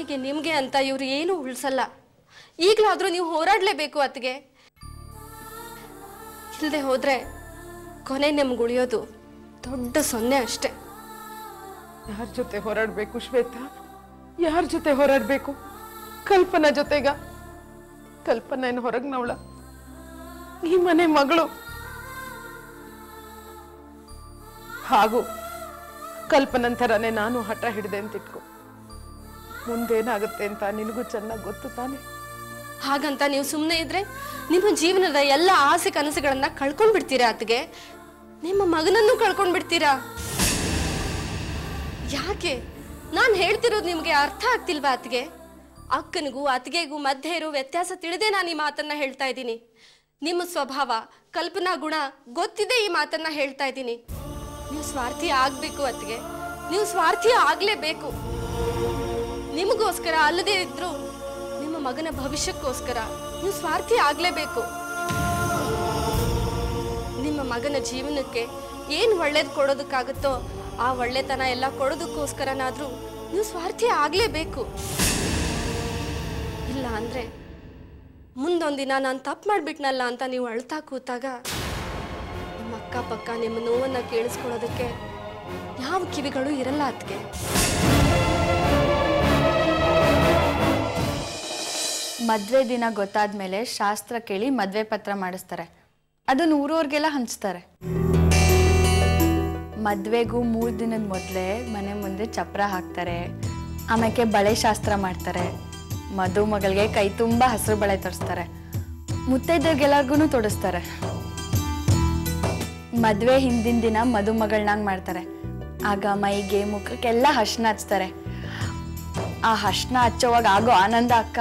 ನಿಮಗೆ ನಿಮಗೆ ಅಂತ ಇವ್ರು ಏನು ಉಳಿಸಲ್ಲ ಈಗಲಾದರೂ ನೀವು ಹೋರಾಡಲೇಬೇಕು ಅತ್ತಿಗೆ ಇಲ್ಲದೆ ಹೋದ್ರೆ ಕೊನೆ ನಮ್ಗೆ ಉಳಿಯೋದು ದೊಡ್ಡ ಸೊನ್ನೆ ಅಷ್ಟೇ ಯಾರ ಜೊತೆ ಹೋರಾಡ್ಬೇಕು ಶ್ವೇತಾ ಯಾರ ಜೊತೆ ಹೋರಾಡ್ಬೇಕು ಕಲ್ಪನಾ ಜೊತೆಗ ಕಲ್ಪನಾ ಏನು ಹೊರಗ್ ನವಳ ಈ ಮನೆ ಮಗಳು ಹಾಗೂ ಕಲ್ಪನನ್ ಥರನೇ ನಾನು ಹಠ ಹಿಡಿದೆ ಅಂತ ಇಟ್ಕೊ ಮುಂದೇನಾಗುತ್ತೆ ಅಂತ ನಿನಗೂ ಚೆನ್ನಾಗಿ ಗೊತ್ತು ತಾನೆ ಹಾಗಂತ ನೀವು ಸುಮ್ಮನೆ ಇದ್ರೆ ನಿಮ್ಮ ಜೀವನದ ಎಲ್ಲ ಆಸೆ ಕನಸುಗಳನ್ನ ಕಳ್ಕೊಂಡ್ ಬಿಡ್ತೀರಾ ಅತ್ತಿಗೆ ನಿಮ್ಮ ಮಗನನ್ನು ಕಳ್ಕೊಂಡ್ ಬಿಡ್ತೀರಾ ಯಾಕೆ ನಾನು ಹೇಳ್ತಿರೋದು ನಿಮ್ಗೆ ಅರ್ಥ ಆಗ್ತಿಲ್ವಾ ಅತ್ತಿಗೆ ಅಕ್ಕನಿಗೂ ಅತ್ತಿಗೆಗೂ ಮಧ್ಯೆ ಇರೋ ವ್ಯತ್ಯಾಸ ತಿಳಿದೇ ನಾನು ಈ ಮಾತನ್ನ ಹೇಳ್ತಾ ಇದ್ದೀನಿ ನಿಮ್ಮ ಸ್ವಭಾವ ಕಲ್ಪನಾ ಗುಣ ಗೊತ್ತಿದೆ ಈ ಮಾತನ್ನ ಹೇಳ್ತಾ ಇದ್ದೀನಿ ನೀವು ಸ್ವಾರ್ಥಿ ಆಗ್ಬೇಕು ಅತ್ತಿಗೆ ನೀವು ಸ್ವಾರ್ಥಿ ಆಗ್ಲೇಬೇಕು ನಿಮಗೋಸ್ಕರ ಅಲ್ಲದೆ ಇದ್ರು ನಿಮ್ಮ ಮಗನ ಭವಿಷ್ಯಕ್ಕೋಸ್ಕರ ನೀವು ಸ್ವಾರ್ಥಿ ಆಗ್ಲೇಬೇಕು ನಿಮ್ಮ ಮಗನ ಜೀವನಕ್ಕೆ ಏನ್ ಒಳ್ಳೇದ್ ಕೊಡೋದಕ್ಕಾಗುತ್ತೋ ಆ ಒಳ್ಳೆತನ ಎಲ್ಲ ಕೊಡೋದಕ್ಕೋಸ್ಕರನಾದ್ರೂ ನೀವು ಸ್ವಾರ್ಥಿ ಆಗ್ಲೇಬೇಕು ಇಲ್ಲ ಅಂದ್ರೆ ಮುಂದೊಂದಿನ ನಾನು ತಪ್ಪು ಮಾಡ್ಬಿಟ್ನಲ್ಲ ಅಂತ ನೀವು ಅಳ್ತಾ ಕೂತಾಗ ನಿಮ್ಮ ಅಕ್ಕಪಕ್ಕ ನಿಮ್ಮ ನೋವನ್ನ ಕೇಳಿಸ್ಕೊಳ್ಳೋದಕ್ಕೆ ಯಾವ ಕಿವಿಗಳು ಇರಲ್ಲ ಅದಕ್ಕೆ ಮದ್ವೆ ದಿನ ಗೊತ್ತಾದ್ಮೇಲೆ ಶಾಸ್ತ್ರ ಕೇಳಿ ಮದ್ವೆ ಪತ್ರ ಮಾಡಿಸ್ತಾರೆ ಅದನ್ನ ಊರವ್ರಿಗೆಲ್ಲ ಹಂಚ್ತಾರೆ ಮದ್ವೆಗೂ ಮೂರು ದಿನದ ಮೊದಲೇ ಮನೆ ಮುಂದೆ ಚಪ್ರ ಹಾಕ್ತಾರೆ ಆಮೇಲೆ ಬಳೆ ಶಾಸ್ತ್ರ ಮಾಡ್ತಾರೆ ಮದುಮಗಳಿಗೆ ಕೈ ತುಂಬ ಹಸಿರು ಬಳೆ ತರಿಸ್ತಾರೆ ಮುತ್ತೈದರಿಗೆಲ್ಲರಿಗೂ ತೊಡಸ್ತಾರೆ ಮದ್ವೆ ಹಿಂದಿನ ದಿನ ಮದುಮಗಳನ್ನಾಗ ಮಾಡ್ತಾರೆ ಆಗ ಮೈಗೆ ಮುಖಕ್ಕೆಲ್ಲ ಹಶ್ನ ಹಚ್ತಾರೆ ಆ ಹಶ್ನ ಹಚ್ಚೋವಾಗ ಆಗೋ ಆನಂದ ಅಕ್ಕ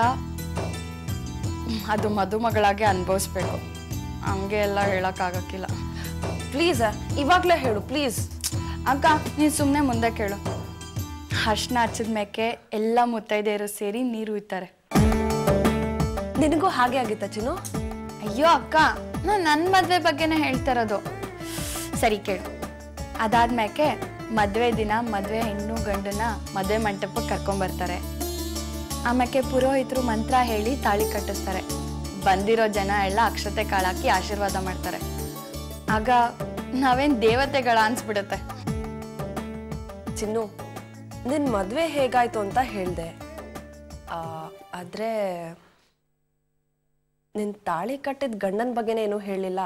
ಅದು ಮದುಮಗಳಾಗೆ ಅನುಭವಿಸ್ಬೇಕು ಹಂಗೆ ಎಲ್ಲ ಹೇಳಕ್ಕಾಗಕ್ಕಿಲ್ಲ ಪ್ಲೀಸ್ ಇವಾಗ್ಲೇ ಹೇಳು ಪ್ಲೀಸ್ ಅಕ್ಕ ನೀನು ಸುಮ್ಮನೆ ಮುಂದೆ ಕೇಳು ಹಶ್ನ ಹಚ್ಚಿದ ಮೇಕೆ ಎಲ್ಲ ಮುತ್ತೈದೆಯರು ಸೇರಿ ನೀರು ಇತ್ತಾರೆ ನಿನಗೂ ಹಾಗೆ ಆಗಿತ್ತ ಚಿನ್ನು ಅಯ್ಯೋ ಅಕ್ಕ ನಾನು ನನ್ನ ಮದುವೆ ಬಗ್ಗೆನೇ ಹೇಳ್ತಾ ಇರೋದು ಸರಿ ಕೇಳು ಅದಾದ್ಮೇಕೆ ಮದುವೆ ದಿನ ಮದುವೆ ಹೆಣ್ಣು ಗಂಡನ ಮದುವೆ ಮಂಟಪಕ್ಕೆ ಕರ್ಕೊಂಬರ್ತಾರೆ ಆಮೇಲೆ ಪುರೋಹಿತರು ಮಂತ್ರ ಹೇಳಿ ತಾಳಿ ಕಟ್ಟಿಸ್ತಾರೆ ಬಂದಿರೋ ಜನ ಎಲ್ಲ ಅಕ್ಷತೆ ಕಾಳಾಕಿ ಆಶೀರ್ವಾದ ಮಾಡ್ತಾರೆ ಆಗ ನಾವೇನ್ ದೇವತೆಗಳ ಅನ್ಸ್ಬಿಡುತ್ತೆ ಚಿನ್ನು ನಿನ್ ಮದ್ವೆ ಹೇಗಾಯ್ತು ಅಂತ ಹೇಳ್ದೆ ಆ, ಆದ್ರೆ ನಿನ್ ತಾಳಿ ಕಟ್ಟಿದ ಗಂಡನ ಬಗ್ಗೆನೇ ಏನೂ ಹೇಳಿಲ್ಲ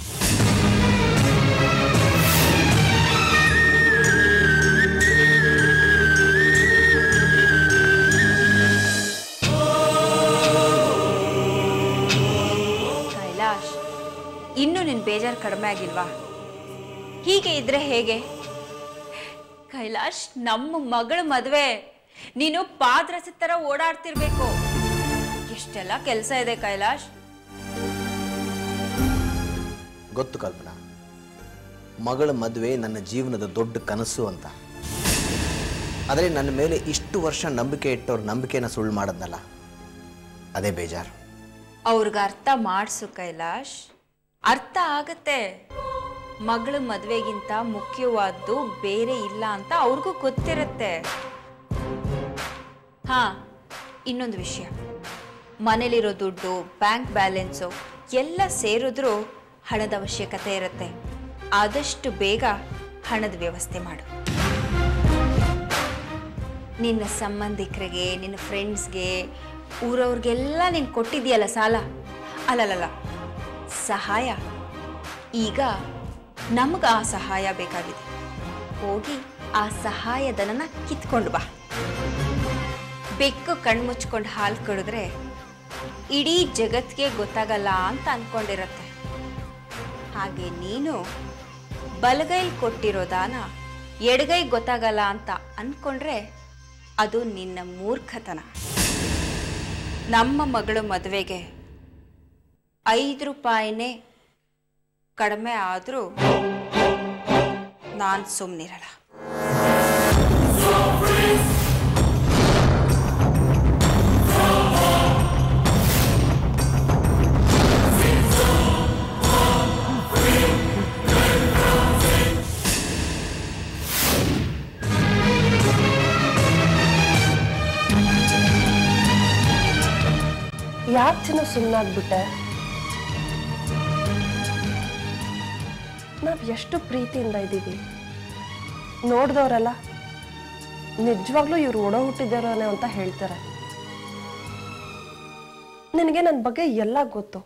ಕೈಲಾಶ್ ಇನ್ನೂ ನಿನ್ ಬೇಜಾರು ಕಡಿಮೆ ಆಗಿಲ್ವಾ ಹೀಗೆ ಇದ್ರೆ ಹೇಗೆ ಕೈಲಾಶ್ ನಮ್ಮ ಮಗಳ ಮದುವೆ ನೀನು ಪಾದ್ರಸ ತರ ಓಡಾಡ್ತಿರ್ಬೇಕು ಎಷ್ಟೆಲ್ಲ ಕೆಲಸ ಇದೆ ಕೈಲಾಶ್ ಗೊತ್ತು ಕಲ್ಪನಾ ಮಗಳ ಮದುವೆ ನನ್ನ ಜೀವನದ ದೊಡ್ಡ ಕನಸು ಅಂತ ಆದರೆ ನನ್ನ ಮೇಲೆ ಇಷ್ಟು ವರ್ಷ ನಂಬಿಕೆ ಇಟ್ಟವ್ರ ನಂಬಿಕೆನ ಸುಳ್ಳು ಮಾಡೋದ್ನಲ್ಲ ಅದೇ ಬೇಜಾರು ಅವ್ರಿಗೆ ಅರ್ಥ ಮಾಡಿಸು ಕೈಲಾಶ್ ಅರ್ಥ ಆಗತ್ತೆ ಮಗಳ ಮದುವೆಗಿಂತ ಮುಖ್ಯವಾದ್ದು ಬೇರೆ ಇಲ್ಲ ಅಂತ ಅವ್ರಿಗೂ ಗೊತ್ತಿರತ್ತೆ ಹಾ ಇನ್ನೊಂದು ವಿಷಯ ಮನೇಲಿರೋ ದುಡ್ಡು ಬ್ಯಾಂಕ್ ಬ್ಯಾಲೆನ್ಸು ಎಲ್ಲ ಸೇರಿದ್ರೂ ಹಣದ ಅವಶ್ಯಕತೆ ಇರುತ್ತೆ ಆದಷ್ಟು ಬೇಗ ಹಣದ ವ್ಯವಸ್ಥೆ ಮಾಡು ನಿನ್ನ ಸಂಬಂಧಿಕರಿಗೆ ನಿನ್ನ ಫ್ರೆಂಡ್ಸ್ಗೆ ಊರವ್ರಿಗೆಲ್ಲ ನೀನು ಕೊಟ್ಟಿದೆಯಲ್ಲ ಸಾಲ ಅಲ್ಲಲ್ಲ ಸಹಾಯ ಈಗ ನಮ್ಗೆ ಆ ಸಹಾಯ ಬೇಕಾಗಿದೆ ಹೋಗಿ ಆ ಸಹಾಯಧನನ ಕಿತ್ಕೊಂಡು ಬಾ ಬೆಕ್ಕು ಕಣ್ಮುಚ್ಕೊಂಡು ಹಾಲು ಕುಡಿದ್ರೆ ಇಡೀ ಜಗತ್ತಿಗೆ ಗೊತ್ತಾಗಲ್ಲ ಅಂತ ಅನ್ಕೊಂಡಿರತ್ತೆ ಹಾಗೆ ನೀನು ಬಲಗೈಲಿ ಕೊಟ್ಟಿರೋ ದಾನ ಎಡಗೈ ಗೊತ್ತಾಗಲ್ಲ ಅಂತ ಅನ್ಕೊಂಡ್ರೆ ಅದು ನಿನ್ನ ಮೂರ್ಖತನ ನಮ್ಮ ಮಗಳ ಮದುವೆಗೆ ಐದು ರೂಪಾಯಿನೇ ಕಡಿಮೆ ಆದರೂ ನಾನು ಸುಮ್ಮನಿರಲ್ಲ ಆ ಯಾಕೆ ಚಿನ್ನ ಸುಮ್ಮನಾಗ್ಬಿಟ್ಟೆ ನಾವು ಎಷ್ಟು ಪ್ರೀತಿಯಿಂದ ಇದ್ದೀವಿ ನೋಡ್ದವ್ರಲ್ಲ ನಿಜವಾಗ್ಲೂ ಇವ್ರು ಒಡ ಹುಟ್ಟಿದಾರನೆ ಅಂತ ಹೇಳ್ತಾರೆ ನಿನಗೆ ನನ್ನ ಬಗ್ಗೆ ಎಲ್ಲ ಗೊತ್ತು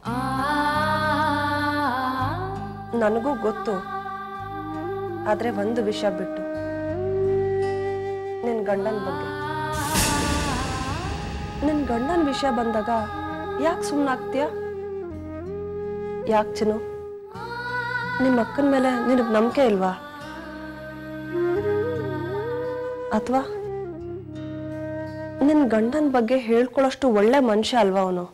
ನನಗೂ ಗೊತ್ತು ಆದ್ರೆ ಒಂದು ವಿಷಯ ಬಿಟ್ಟು ನಿನ್ ಗಂಡನ ಬಗ್ಗೆ ನಿನ್ ಗಂಡನ ವಿಷಯ ಬಂದಾಗ ಯಾಕೆ ಸುಮ್ಮನಾಗ್ತೀಯ ಯಾಕೆ ಚಿನ್ನು ನಿಮ್ಮ ಅಕ್ಕನ ಮೇಲೆ ನಿನಗೆ ನಂಬಿಕೆ ಇಲ್ವಾ ಅಥವಾ ನಿನ್ ಗಂಡನ ಬಗ್ಗೆ ಹೇಳ್ಕೊಳ್ಳೋಷ್ಟು ಒಳ್ಳೆ ಮನುಷ್ಯ ಅಲ್ವಾ ಅವನು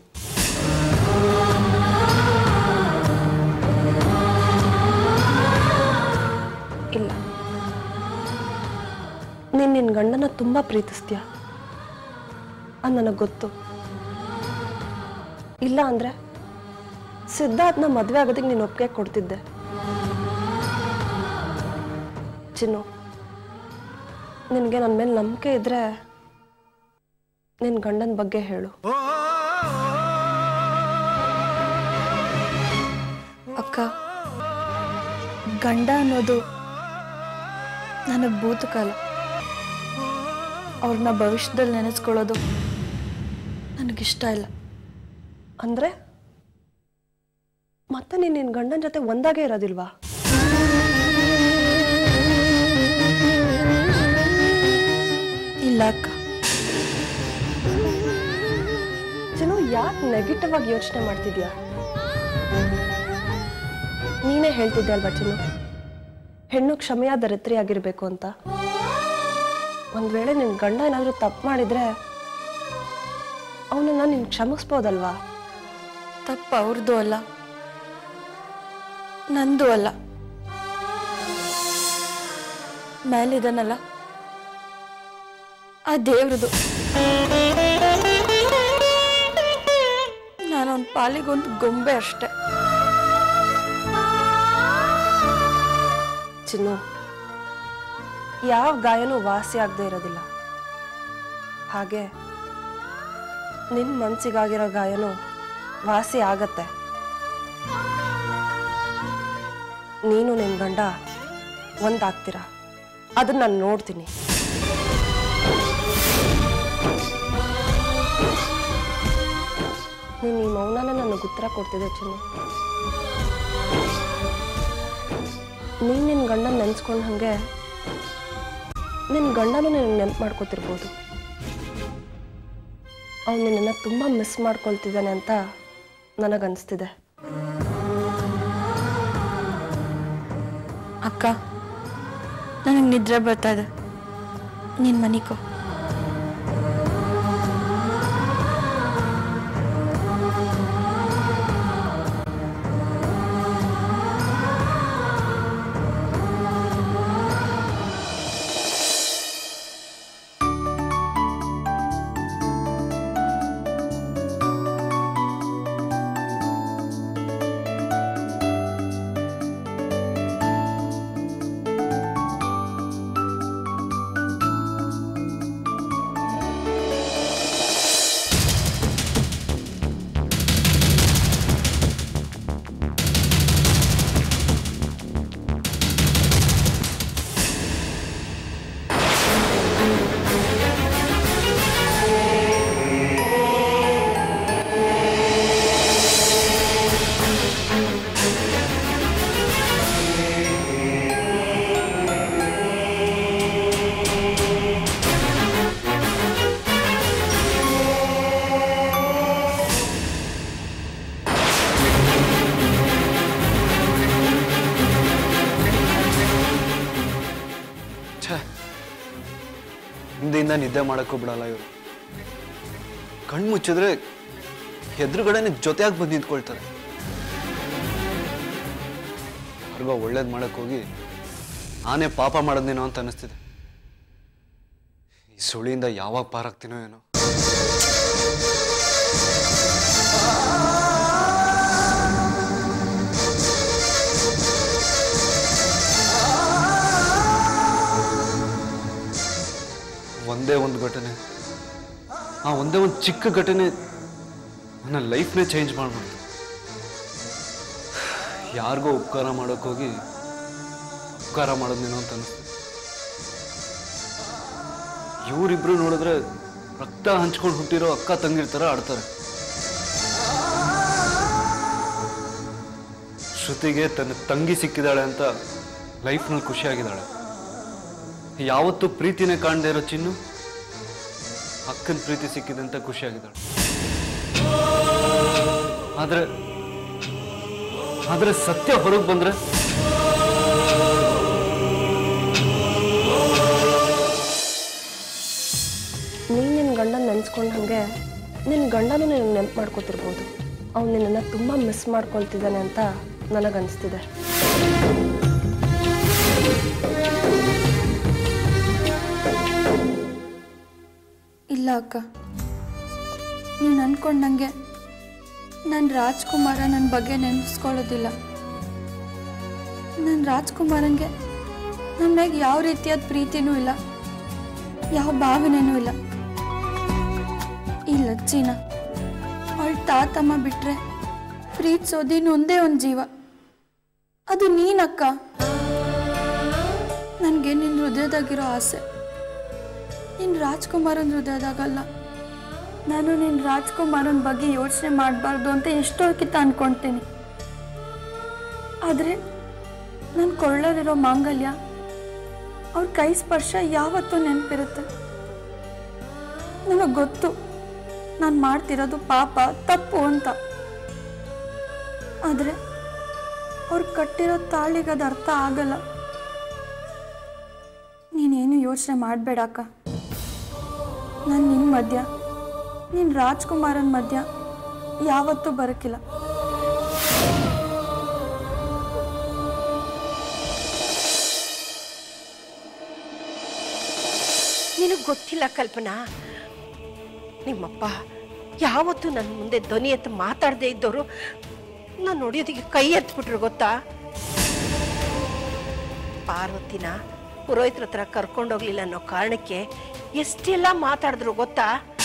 ಇಲ್ಲ ನೀನ್ ನಿನ್ ಗಂಡನ ತುಂಬಾ ಪ್ರೀತಿಸ್ತೀಯ ಅದು ನನಗೆ ಗೊತ್ತು ಇಲ್ಲ ಅಂದ್ರೆ ಸಿದ್ಧಾರ್ಥನ ಮದುವೆ ಆಗೋದಕ್ಕೆ ನೀನು ಒಪ್ಪಿಗೆ ಕೊಡ್ತಿದ್ದೆ ಚಿನ್ನು ನಿನಗೆ ನನ್ನ ಮೇಲೆ ನಂಬಿಕೆ ಇದ್ರೆ ನಿನ್ನ ಗಂಡನ ಬಗ್ಗೆ ಹೇಳು ಅಕ್ಕ ಗಂಡ ಅನ್ನೋದು ನನಗೆ ಭೂತಕಾಲ ಅವ್ರನ್ನ ಭವಿಷ್ಯದಲ್ಲಿ ನೆನೆಸ್ಕೊಳ್ಳೋದು ನನಗಿಷ್ಟ ಇಲ್ಲ ಅಂದ್ರೆ ಮತ್ತೆ ನೀನು ನಿನ್ನ ಗಂಡನ ಜೊತೆ ಒಂದಾಗೆ ಇರೋದಿಲ್ವಾ ಇಲ್ಲ ಅಕ್ಕ ಚಿನ್ನು ಯಾಕೆ ನೆಗೆಟಿವ್ ಆಗಿ ಯೋಚನೆ ಮಾಡ್ತಿದ್ಯಾ ನೀನೇ ಹೇಳ್ತಿದ್ದೆ ಅಲ್ವಾ ಚಿನ್ನು ಹೆಣ್ಣು ಕ್ಷಮೆಯ ದರಿದ್ರಿ ಆಗಿರ್ಬೇಕು ಅಂತ ಒಂದ್ ವೇಳೆ ನಿನ್ ಗಂಡ ಏನಾದ್ರೂ ತಪ್ಪು ಮಾಡಿದ್ರೆ ಅವನನ್ನ ನೀನ್ ಕ್ಷಮಿಸ್ಬೋದಲ್ವಾ ತಪ್ಪು ಅವ್ರದ್ದು ಅಲ್ಲ ನಂದು ಅಲ್ಲ ಮೇಲಿದನಲ್ಲ ಆ ದೇವ್ರದು ನಾನೊಂದು ಪಾಲಿಗೊಂದು ಗೊಂಬೆ ಅಷ್ಟೆ ಚಿನ್ನು ಯಾವ ಗಾಯನೂ ವಾಸಿ ಆಗದೆ ಇರೋದಿಲ್ಲ ಹಾಗೆ ನಿನ್ನ ಮನ್ಸಿಗಾಗಿರೋ ಗಾಯನೂ ವಾಸಿ ಆಗತ್ತೆ ನೀನು ನಿನ್ನ ಗಂಡ ಒಂದಾಗ್ತೀರ ಅದನ್ನ ನಾನು ನೋಡ್ತೀನಿ ನೀನು ಈ ಮೌನನ ನನಗೆ ಉತ್ತರ ಕೊಡ್ತಿದ್ದೆ ಚಿನ್ನು ನೀನು ನಿನ್ನ ಗಂಡನ ನೆನ್ಸ್ಕೊಂಡ್ ಹಂಗೆ ನಿನ್ನ ಗಂಡನೂ ನಿನಗೆ ನೆನ್ಪು ಮಾಡ್ಕೋತಿರ್ಬೋದು ಅವ್ನು ನಿನ್ನನ್ನು ತುಂಬ ಮಿಸ್ ಮಾಡ್ಕೊಳ್ತಿದ್ದಾನೆ ಅಂತ ನನಗನ್ಸ್ತಿದೆ ಅಕ್ಕ ನನಗೆ ನಿದ್ರೆ ಬರ್ತಾ ಇದೆ ನೀನು ಮನಿಕೋ ಛೇ ಹಿಂದೆಯಿಂದ ನಿದ್ದೆ ಮಾಡೋಕ್ಕೂ ಬಿಡಲ್ಲ ಇವರು ಕಣ್ಣು ಮುಚ್ಚಿದ್ರೆ ಎದುರುಗಡೆನೆ ಜೊತೆಯಾಗಿ ಬಂದು ನಿಂತ್ಕೊಳ್ತಾರೆ ಯಾರಿಗೋ ಒಳ್ಳೇದು ಮಾಡಕ್ ಹೋಗಿ ನಾನೇ ಪಾಪ ಮಾಡೋದೇನೋ ಅಂತ ಅನಿಸ್ತಿದೆ ಈ ಸುಳಿಯಿಂದ ಯಾವಾಗ ಪಾರಾಗ್ತೀನೋ ಏನೋ ಒಂದೇ ಒಂದು ಘಟನೆ ಆ ಒಂದೇ ಒಂದು ಚಿಕ್ಕ ಘಟನೆ ನನ್ನ ಲೈಫ್ನೇ ಚೇಂಜ್ ಮಾಡ್ಬಿಡ್ತು ಯಾರಿಗೋ ಉಪಕಾರ ಮಾಡೋಕ್ಕೋಗಿ ಉಪಕಾರ ಮಾಡೋದೇನೋ ಅಂತ ಅನಿಸ್ತು ಇವರಿಬ್ರು ನೋಡಿದ್ರೆ ರಕ್ತ ಹಂಚ್ಕೊಂಡು ಹುಟ್ಟಿರೋ ಅಕ್ಕ ತಂಗಿರ ಥರ ಆಡ್ತಾರೆ ಶ್ರುತಿಗೆ ತನ್ನ ತಂಗಿ ಸಿಕ್ಕಿದಾಳೆ ಅಂತ ಲೈಫ್ನಲ್ಲಿ ಖುಷಿಯಾಗಿದ್ದಾಳೆ ಯಾವತ್ತೂ ಪ್ರೀತಿನೇ ಕಾಣದೇ ಇರೋ ಚಿನ್ನು ಅಕ್ಕನ ಪ್ರೀತಿ ಸಿಕ್ಕಿದೆ ಅಂತ ಖುಷಿಯಾಗಿದ್ದಾಳೆ ಆದ್ರೆ ಆದ್ರೆ ಸತ್ಯ ಹೊರಗೆ ಬಂದ್ರೆ ನೀನು ನಿನ್ನ ಗಂಡನ ನೆನ್ಸ್ಕೊಂಡಂಗೆ ನಿನ್ನ ಗಂಡನೂ ನಿನ್ನ ನೆನ್ಪು ಮಾಡ್ಕೋತಿರ್ಬೋದು ಅವ್ನು ನಿನ್ನನ್ನು ತುಂಬ ಮಿಸ್ ಮಾಡ್ಕೊಳ್ತಿದ್ದಾನೆ ಅಂತ ನನಗನ್ನಿಸ್ತಿದೆ ಇಲ್ಲ ಅಕ್ಕ ನೀನು ಅನ್ಕೊಂಡಂಗೆ ನನ್ನ ರಾಜ್ಕುಮಾರ ನನ್ನ ಬಗ್ಗೆ ನೆನೆಸ್ಕೊಳ್ಳೋದಿಲ್ಲ ನನ್ನ ರಾಜ್ಕುಮಾರಂಗೆ ನನ್ನ ಮ್ಯಾಗ ಯಾವ ರೀತಿಯಾದ ಪ್ರೀತಿನೂ ಇಲ್ಲ ಯಾವ ಭಾವನೆನೂ ಇಲ್ಲ ಈ ಲಚ್ಚಿನ ಅವಳ ತಾತಮ್ಮ ಬಿಟ್ರೆ ಪ್ರೀತಿಸೋದಿನ್ನು ಒಂದೇ ಒಂದು ಜೀವ ಅದು ನೀನಕ್ಕ ನನಗೆ ನಿನ್ನ ಹೃದಯದಾಗಿರೋ ಆಸೆ ನಿನ್ನ ರಾಜ್ಕುಮಾರನ್ ಹೃದಯದಾಗಲ್ಲ ನಾನು ನಿನ್ನ ರಾಜ್ಕುಮಾರನ್ ಬಗ್ಗೆ ಯೋಚನೆ ಮಾಡಬಾರ್ದು ಅಂತ ಎಷ್ಟೋಕ್ಕಿಂತ ಅನ್ಕೊಳ್ತೀನಿ ಆದರೆ ನನ್ನ ಕೊಳ್ಳಲಿರೋ ಮಾಂಗಲ್ಯ ಅವ್ರ ಕೈ ಸ್ಪರ್ಶ ಯಾವತ್ತೂ ನೆನಪಿರುತ್ತೆ ನನಗೆ ಗೊತ್ತು ನಾನು ಮಾಡ್ತಿರೋದು ಪಾಪ ತಪ್ಪು ಅಂತ ಆದರೆ ಅವ್ರು ಕಟ್ಟಿರೋ ತಾಳಿಗೆ ಅದು ಅರ್ಥ ಆಗಲ್ಲ ನೀನೇನು ಯೋಚನೆ ಮಾಡಬೇಡಕ್ಕ ನಾನು ನಿನ್ನ ಮಧ್ಯ ನಿನ್ನ ರಾಜ್ಕುಮಾರನ ಮಧ್ಯ ಯಾವತ್ತೂ ಬರೋಕ್ಕಿಲ್ಲ ನಿನಗೆ ಗೊತ್ತಿಲ್ಲ ಕಲ್ಪನಾ ನಿಮ್ಮಪ್ಪ ಯಾವತ್ತೂ ನನ್ನ ಮುಂದೆ ಧ್ವನಿ ಎತ್ತು ಮಾತಾಡದೇ ಇದ್ದವರು ನಾನು ನೋಡಿಯೋದಕ್ಕೆ ಕೈ ಎತ್ಬಿಟ್ರು ಗೊತ್ತಾ ಪಾರ್ವತಿನ ಪುರೋಹಿತರ ಹತ್ರ ಕರ್ಕೊಂಡೋಗ್ಲಿಲ್ಲ ಅನ್ನೋ ಕಾರಣಕ್ಕೆ ಎಷ್ಟೆಲ್ಲ ಮಾತಾಡಿದ್ರು ಗೊತ್ತಾ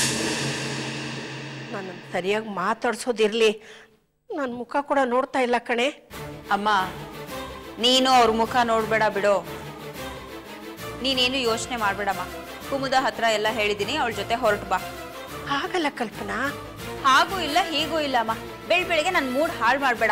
ನಾನು ಸರಿಯಾಗಿ ಮಾತಾಡ್ಸೋದಿರ್ಲಿ ನನ್ನ ಮುಖ ಕೂಡ ನೋಡ್ತಾ ಇಲ್ಲ ಕಣೆ ಅಮ್ಮ ನೀನು ಅವ್ರ ಮುಖ ನೋಡ್ಬೇಡ ಬಿಡು ನೀನೇನು ಯೋಚನೆ ಮಾಡ್ಬೇಡಮ್ಮ ಕುಮುದ ಹತ್ರ ಎಲ್ಲ ಹೇಳಿದ್ದೀನಿ ಅವಳ ಜೊತೆ ಹೊರಟು ಬಾ ಆಗಲ್ಲ ಕಲ್ಪನಾ ಹಾಗೂ ಇಲ್ಲ ಹೀಗೂ ಇಲ್ಲ ಅಮ್ಮ ಬೆಳ್ ಬೆಳಿಗ್ಗೆ ನನ್ನ ಮೂಡ್ ಹಾಳು ಮಾಡಬೇಡ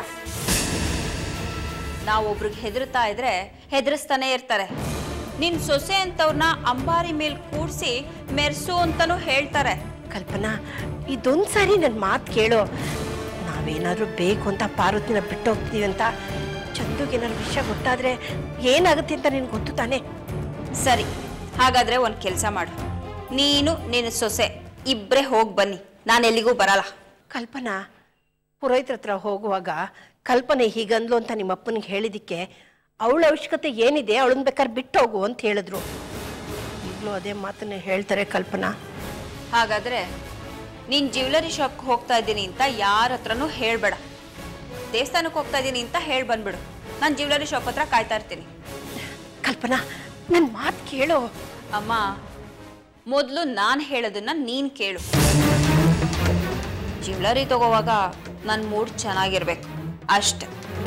ನಾವು ಒಬ್ರಿಗೆ ಹೆದರ್ತಾ ಇದ್ರೆ ಹೆದರಿಸ್ತಾನೆ ಇರ್ತಾರೆ ನಿನ್ ಸೊಸೆ ಅಂತವ್ರನ್ನ ಅಂಬಾರಿ ಮೇಲೆ ಕೂಡ್ಸಿ ಮೆರ್ಸು ಅಂತಾನೂ ಹೇಳ್ತಾರೆ ಕಲ್ಪನಾ ಇದೊಂದು ಸಾರಿ ನನ್ನ ಮಾತು ಕೇಳು ನಾವೇನಾದ್ರೂ ಬೇಕು ಅಂತ ಪಾರ್ವತಿನ ಬಿಟ್ಟು ಹೋಗ್ತೀವಿ ಅಂತ ಚಂದುಗೇನಾದ್ರು ವಿಷಯ ಗೊತ್ತಾದ್ರೆ ಏನಾಗುತ್ತೆ ಅಂತ ನಿನ್ಗೆ ಗೊತ್ತು ತಾನೇ ಸರಿ ಹಾಗಾದ್ರೆ ಒಂದು ಕೆಲಸ ಮಾಡು ನೀನು ನಿನ್ನ ಸೊಸೆ ಇಬ್ಬರೇ ಹೋಗಿ ಬನ್ನಿ ನಾನು ಎಲ್ಲಿಗೂ ಬರಲ್ಲ ಕಲ್ಪನಾ ಪುರೋಹಿತರ ಹತ್ರ ಹೋಗುವಾಗ ಕಲ್ಪನೆ ಹೀಗಂದ್ಲು ಅಂತ ನಿಮ್ಮ ಅಪ್ಪನಿಗೆ ಹೇಳಿದಿಕ್ಕೆ ಅವಳ ಅವಶ್ಯಕತೆ ಏನಿದೆ ಅವಳನ್ನ ಬೇಕಾದ್ರೆ ಬಿಟ್ಟು ಹೋಗು ಅಂತ ಹೇಳಿದ್ರು ಈಗಲೂ ಅದೇ ಮಾತನ್ನೇ ಹೇಳ್ತಾರೆ ಕಲ್ಪನಾ ಹಾಗಾದ್ರೆ ನೀನ್ ಜ್ಯುವೆಲರಿ ಶಾಪ್ಗೆ ಹೋಗ್ತಾ ಇದ್ದೀನಿ ಅಂತ ಯಾರ ಹತ್ರನೂ ಹೇಳ್ಬೇಡ ದೇವಸ್ಥಾನಕ್ಕೆ ಹೋಗ್ತಾ ಇದ್ದೀನಿ ಅಂತ ಹೇಳಿ ಬಂದ್ಬಿಡು ನಾನು ಜ್ಯುವೆಲರಿ ಶಾಪ್ ಹತ್ರ ಕಾಯ್ತಾ ಇರ್ತೀನಿ ಕಲ್ಪನಾ ನನ್ನ ಮಾತು ಕೇಳು ಅಮ್ಮ ಮೊದಲು ನಾನು ಹೇಳೋದನ್ನ ನೀನು ಕೇಳು ಜ್ಯುವೆಲರಿ ತಗೋವಾಗ ನನ್ನ ಮೂಡ್ ಚೆನ್ನಾಗಿರ್ಬೇಕು ಅಷ್ಟೆ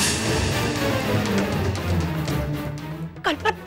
ಕಲ್ಪನಾ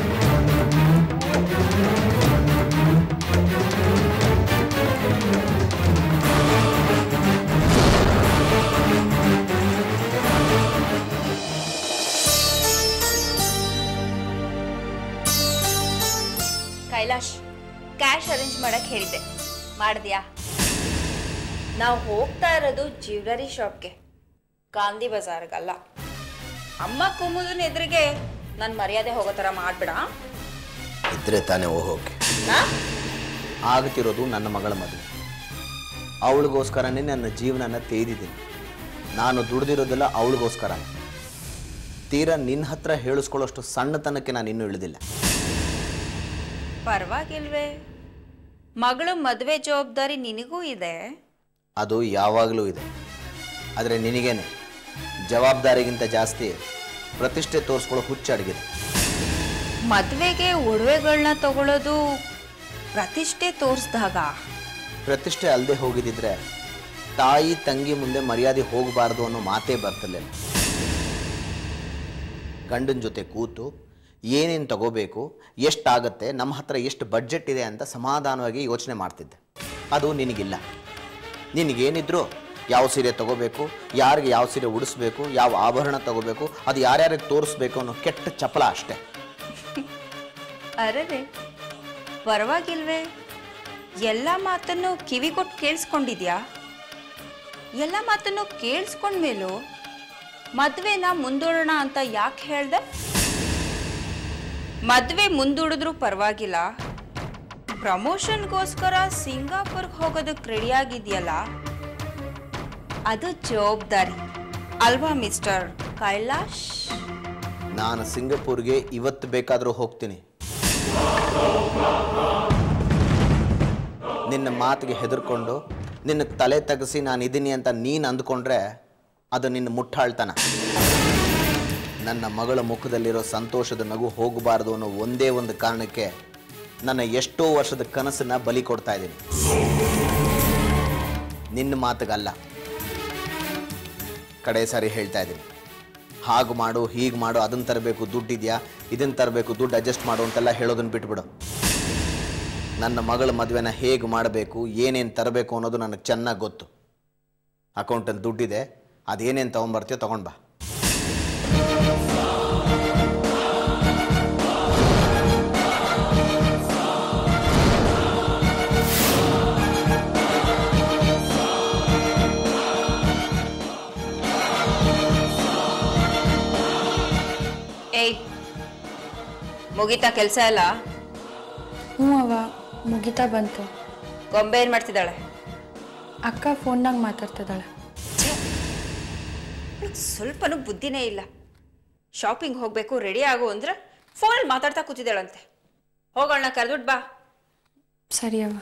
ಕೈಲಾಶ್ ಕ್ಯಾಶ್ ಅರೇಂಜ್ ಮಾಡಕ್ ಹೇಳಿದ್ದೆ ಮಾಡಿದ್ಯಾ ನಾವು ಹೋಗ್ತಾ ಇರೋದು ಜ್ಯುವೆಲರಿ ಶಾಪ್ಗೆ ಗಾಂಧಿ ಬಜಾರ್ಗಲ್ಲ ಅಮ್ಮ ಕುಮುದನ್ ಎದುರಿಗೆ ನನ್ನ ಮರ್ಯಾದೆ ಹೋಗೋ ಥರ ಮಾಡ್ಬೇಡ ಇದ್ರೆ ತಾನೇ ಹೋಗೋಕೆ ಆಗ್ತಿರೋದು ನನ್ನ ಮಗಳ ಮದುವೆ ಅವಳಿಗೋಸ್ಕರನೇ ನನ್ನ ಜೀವನನ ತೇದಿದ್ದೀನಿ ನಾನು ದುಡ್ದಿರೋದೆಲ್ಲ ಅವಳಿಗೋಸ್ಕರ ತೀರಾ ನಿನ್ನ ಹತ್ರ ಹೇಳಿಸ್ಕೊಳ್ಳೋಷ್ಟು ಸಣ್ಣತನಕ್ಕೆ ನಾನು ಇನ್ನೂ ಇಳಿದಿಲ್ಲ ಪರವಾಗಿಲ್ವೇ ಮಗಳು ಮದುವೆ ಜವಾಬ್ದಾರಿ ನಿನಗೂ ಇದೆ ಅದು ಯಾವಾಗಲೂ ಇದೆ ಆದರೆ ನಿನಗೇನೆ ಜವಾಬ್ದಾರಿಗಿಂತ ಜಾಸ್ತಿ ಪ್ರತಿಷ್ಠೆ ತೋರಿಸ್ಕೊಳ್ಳೋ ಹುಚ್ಚ ಅಡಗಿದೆ ಮದುವೆಗೆ ಒಡವೆಗಳನ್ನ ತಗೊಳ್ಳೋದು ಪ್ರತಿಷ್ಠೆ ತೋರಿಸ್ದಾಗ ಪ್ರತಿಷ್ಠೆ ಅಲ್ಲದೆ ಹೋಗಿದ್ದಿದ್ರೆ ತಾಯಿ ತಂಗಿ ಮುಂದೆ ಮರ್ಯಾದೆ ಹೋಗಬಾರ್ದು ಅನ್ನೋ ಮಾತೇ ಬರ್ತಿರ್ಲಿಲ್ಲ ಗಂಡನ ಜೊತೆ ಕೂತು ಏನೇನು ತಗೋಬೇಕು ಎಷ್ಟಾಗತ್ತೆ ನಮ್ಮ ಹತ್ರ ಎಷ್ಟು ಬಡ್ಜೆಟ್ ಇದೆ ಅಂತ ಸಮಾಧಾನವಾಗಿ ಯೋಚನೆ ಮಾಡ್ತಿದ್ದೆ ಅದು ನಿನಗಿಲ್ಲ ನಿನಗೇನಿದ್ರು ಯಾವ ಸೀರೆ ತಗೋಬೇಕು ಯಾರಿಗೆ ಯಾವ ಸೀರೆ ಉಡಿಸ್ಬೇಕು ಯಾವ ಆಭರಣ ತಗೋಬೇಕು ಅದು ಯಾರ್ಯಾರಿಗೆ ತೋರಿಸ್ಬೇಕು ಅನ್ನೋ ಕೆಟ್ಟ ಚಪಲ ಅಷ್ಟೇ ಅರರೆ ಪರವಾಗಿಲ್ವೇ ಎಲ್ಲ ಮಾತನ್ನು ಕಿವಿಗೊಟ್ಟು ಕೇಳಿಸ್ಕೊಂಡಿದ್ಯಾ ಎಲ್ಲ ಮಾತನ್ನು ಕೇಳಿಸ್ಕೊಂಡ್ಮೇಲೂ ಮದುವೆನ ಮುಂದೂಡೋಣ ಅಂತ ಯಾಕೆ ಹೇಳ್ದೆ ಮದುವೆ ಮುಂದೂಡಿದ್ರೂ ಪರವಾಗಿಲ್ಲ ಪ್ರಮೋಷನ್ಗೋಸ್ಕರ ಸಿಂಗಾಪುರ್ಗೆ ಹೋಗೋದಕ್ಕೆ ರೆಡಿಯಾಗಿದೆಯಲ್ಲ ಅದು ಜವಾಬ್ದಾರಿ ಅಲ್ವಾ ಮಿಸ್ಟರ್ ಕೈಲಾಶ್ ನಾನು ಸಿಂಗಪೂರ್ಗೆ ಇವತ್ತು ಬೇಕಾದರೂ ಹೋಗ್ತೀನಿ ನಿನ್ನ ಮಾತಿಗೆ ಹೆದರ್ಕೊಂಡು ನಿನ್ನ ತಲೆ ತಗಸಿ ನಾನು ಇದ್ದೀನಿ ಅಂತ ನೀನು ಅಂದ್ಕೊಂಡ್ರೆ ಅದು ನಿನ್ನ ಮುಟ್ಟಾಳ್ತನ ನನ್ನ ಮಗಳ ಮುಖದಲ್ಲಿರೋ ಸಂತೋಷದ ನಗು ಹೋಗಬಾರ್ದು ಅನ್ನೋ ಒಂದೇ ಒಂದು ಕಾರಣಕ್ಕೆ ನನ್ನ ಎಷ್ಟೋ ವರ್ಷದ ಕನಸನ್ನ ಬಲಿ ಕೊಡ್ತಾ ಇದ್ದೀನಿ ನಿನ್ನ ಮಾತಿಗಲ್ಲ ಕಡೆ ಸಾರಿ ಹೇಳ್ತಾ ಇದ್ದೀನಿ ಹಾಗೆ ಮಾಡು ಹೀಗೆ ಮಾಡು ಅದನ್ನು ತರಬೇಕು ದುಡ್ಡಿದೆಯಾ ಇದನ್ನು ತರಬೇಕು ದುಡ್ಡು ಅಡ್ಜಸ್ಟ್ ಮಾಡು ಅಂತೆಲ್ಲ ಹೇಳೋದನ್ನು ಬಿಟ್ಬಿಡು ನನ್ನ ಮಗಳ ಮದುವೆನ ಹೇಗೆ ಮಾಡಬೇಕು ಏನೇನು ತರಬೇಕು ಅನ್ನೋದು ನನಗೆ ಚೆನ್ನಾಗಿ ಗೊತ್ತು ಅಕೌಂಟಲ್ಲಿ ದುಡ್ಡಿದೆ ಅದೇನೇನು ತೊಗೊಂಬರ್ತೀಯೋ ತೊಗೊಂಡು ಬಾ ಏಯ್ ಮುಗೀತಾ ಕೆಲಸ ಎಲ್ಲ ಹ್ಞೂ ಅವ ಮುಗಿತಾ ಬಂತು ಗೊಂಬೆ ಏನು ಮಾಡ್ತಿದ್ದಾಳೆ ಅಕ್ಕ ಫೋನ್ನಾಗ ಮಾತಾಡ್ತಿದ್ದಾಳೆ ಸ್ವಲ್ಪನೂ ಬುದ್ಧಿನೇ ಇಲ್ಲ ಶಾಪಿಂಗ್ ಹೋಗಬೇಕು ರೆಡಿ ಆಗು ಅಂದ್ರೆ ಫೋನಲ್ಲಿ ಮಾತಾಡ್ತಾ ಕೂತಿದ್ದಾಳಂತೆ ಹೋಗೋಣ ಕರೆದ್ಬಿಟ್ಟು ಬಾ ಸರಿ ಅವ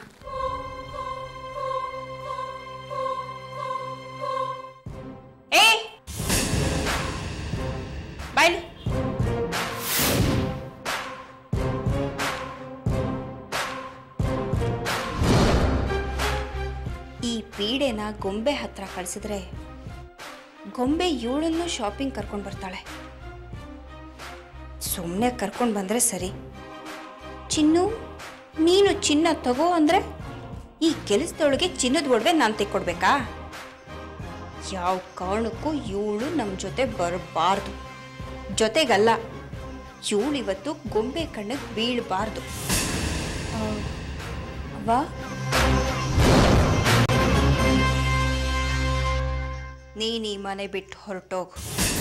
ಏ ಬಾಯ್ಲಿ ಈ ಪೀಡೆನ ಗೊಂಬೆ ಹತ್ರ ಕಳಿಸಿದ್ರೆ ಗೊಂಬೆ ಇವಳನ್ನು ಶಾಪಿಂಗ್ ಕರ್ಕೊಂಡು ಬರ್ತಾಳೆ ಸುಮ್ಮನೆ ಕರ್ಕೊಂಡು ಬಂದ್ರೆ ಸರಿ ಚಿನ್ನು ನೀನು ಚಿನ್ನ ತಗೋ ಅಂದ್ರೆ ಈ ಕೆಲಸದೊಳಗೆ ಚಿನ್ನದ ಒಡವೆ ನಾನು ತೆಕ್ಕೊಡ್ಬೇಕಾ ಯಾವ ಕಾರಣಕ್ಕೂ ಇವಳು ನಮ್ಮ ಜೊತೆ ಬರಬಾರ್ದು ಜೊತೆಗಲ್ಲ ಇವಳು ಇವತ್ತು ಗೊಂಬೆ ಕಣ್ಣಿಗೆ ಬೀಳಬಾರ್ದು ಅವ್ವ ನೀನು ಈ ಮನೆ ಬಿಟ್ಟು ಹೊರಟೋಗು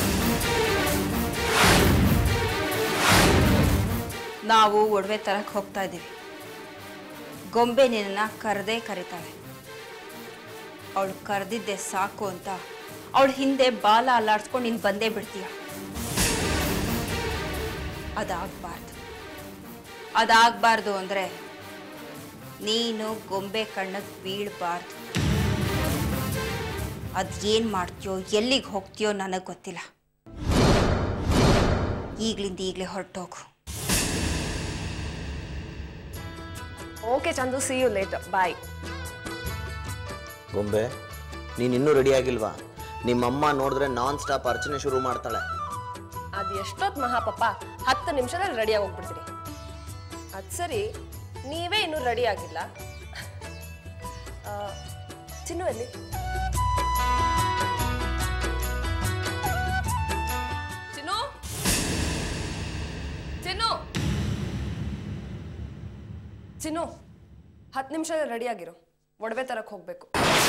ನಾವು ಒಡವೆ ತರಕ್ಕೆ ಹೋಗ್ತಾ ಇದ್ದೀವಿ ಗೊಂಬೆ ನಿನ್ನ ಕರೆದೇ ಕರೀತಾಳೆ ಅವಳು ಕರೆದಿದ್ದೆ ಸಾಕು ಅಂತ ಅವಳ ಹಿಂದೆ ಬಾಲ ಅಲ್ಲಾಡ್ಸ್ಕೊಂಡು ನೀನು ಬಂದೇ ಬಿಡ್ತೀಯ ಅದಾಗಬಾರ್ದು ಅದಾಗಬಾರ್ದು ಅಂದರೆ ನೀನು ಗೊಂಬೆ ಕಣ್ಣಕ್ಕೆ ಬೀಳಬಾರ್ದು ಅದೇನು ಮಾಡ್ತೀಯೋ ಎಲ್ಲಿಗೆ ಹೋಗ್ತೀಯೋ ನನಗೆ ಗೊತ್ತಿಲ್ಲ ಈಗ್ಲಿಂದ ಈಗಲೇ ಹೊರಟೋಗು okay Chandu see you late bye ಗೊಂಬೆ ನೀನು ಇನ್ನೂ ರೆಡಿ ಆಗಿಲ್ವಾ ನಿಮ್ಮಮ್ಮ ನೋಡಿದ್ರೆ ನಾನ್ ಸ್ಟಾಪ್ ಅರ್ಚನೆ ಶುರು ಮಾಡ್ತಾಳೆ ಅದು ಎಷ್ಟೊತ್ತು ಮಹಾಪಪ್ಪ ಹತ್ತು ನಿಮಿಷದಲ್ಲಿ ರೆಡಿಯಾಗಿ ಹೋಗ್ಬಿಡ್ತೀನಿ ಅದು ಸರಿ ನೀವೇ ಇನ್ನೂ ರೆಡಿ ಆಗಿಲ್ಲ ಆ, ಚಿನ್ನು ಎಲ್ಲಿ ಚಿನ್ನು ಚಿನ್ನು ಚಿನ್ನು ಹತ್ತು ನಿಮಿಷದಲ್ಲಿ ರೆಡಿ ಆಗಿರು ಒಡವೆ ತರಕ್ಕೆ ಹೋಗ್ಬೇಕು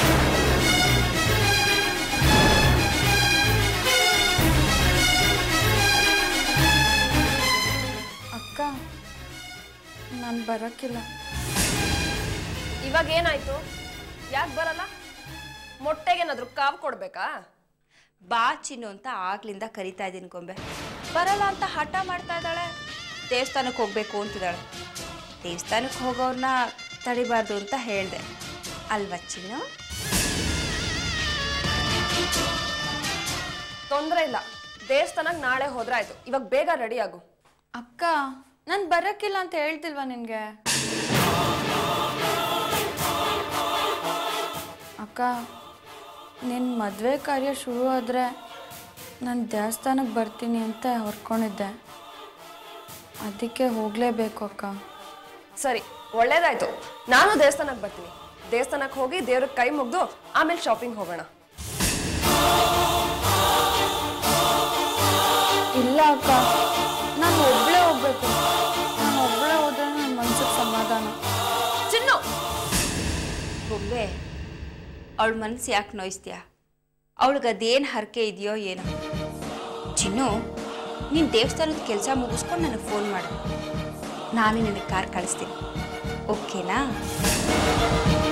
ಅಕ್ಕ ನಾನು ಬರೋಕ್ಕಿಲ್ಲ ಇವಾಗ ಏನಾಯ್ತು ಯಾಕೆ ಬರಲ್ಲ ಮೊಟ್ಟೆಗೇನಾದ್ರೂ ಕಾವು ಕೊಡ್ಬೇಕಾ ಬಾ ಚಿನ್ನು ಅಂತ ಆಗ್ಲಿಂದ ಕರಿತಾ ಇದ್ದೀನಿ ಗೊಂಬೆ ಬರಲ್ಲ ಅಂತ ಹಠ ಮಾಡ್ತಾ ಇದ್ದಾಳೆ ದೇವಸ್ಥಾನಕ್ಕೆ ಹೋಗ್ಬೇಕು ಅಂತಿದ್ದಾಳೆ ದೇವಸ್ಥಾನಕ್ಕೆ ಹೋಗೋರ್ನ ತಡಿಬಾರ್ದು ಅಂತ ಹೇಳಿದೆ ಅಲ್ವಾ ಚಿನ್ನು ತೊಂದರೆ ಇಲ್ಲ ದೇವಸ್ಥಾನಕ್ಕೆ ನಾಳೆ ಹೋದ್ರಾಯ್ತು ಇವಾಗ ಬೇಗ ರೆಡಿ ಆಗು ಅಕ್ಕ ನಾನು ಬರೋಕ್ಕಿಲ್ಲ ಅಂತ ಹೇಳ್ತಿಲ್ವಾ ನಿನಗೆ ಅಕ್ಕ ನಿನ್ನ ಮದುವೆ ಕಾರ್ಯ ಶುರು ಆದರೆ ನಾನು ದೇವಸ್ಥಾನಕ್ಕೆ ಬರ್ತೀನಿ ಅಂತ ಹೊರ್ಕೊಂಡಿದ್ದೆ ಅದಕ್ಕೆ ಹೋಗಲೇಬೇಕು ಅಕ್ಕ ಸರಿ ಒಳ್ಳೇದಾಯ್ತು ನಾನು ದೇವಸ್ಥಾನಕ್ಕೆ ಬರ್ತೀನಿ ದೇವಸ್ಥಾನಕ್ಕೆ ಹೋಗಿ ದೇವ್ರಿಗೆ ಕೈ ಮುಗ್ದು ಆಮೇಲೆ ಶಾಪಿಂಗ್ ಹೋಗೋಣ ಇಲ್ಲ ಅಕ್ಕ ನಾನು ಒಬ್ಬಳೇ ಹೋಗ್ಬೇಕು ನಾನು ಒಬ್ಬಳೇ ಹೋದ್ರೆ ನನ್ನ ಮನ್ಸಿಗೆ ಸಮಾಧಾನ ಚಿನ್ನು ಬೊಂಬೆ ಅವಳ ಮನಸ್ಸು ಯಾಕೆ ನೋಯಿಸ್ತೀಯ ಅವಳಿಗೆ ಅದೇನು ಹರಕೆ ಇದೆಯೋ ಏನೋ ಚಿನ್ನು ನೀನು ದೇವಸ್ಥಾನದ ಕೆಲಸ ಮುಗಿಸ್ಕೊಂಡು ನನಗೆ ಫೋನ್ ಮಾಡು ನಾನು ನಿನಗೆ ಕಾರ್ ಕಳಿಸ್ತೀನಿ ಓಕೆನಾ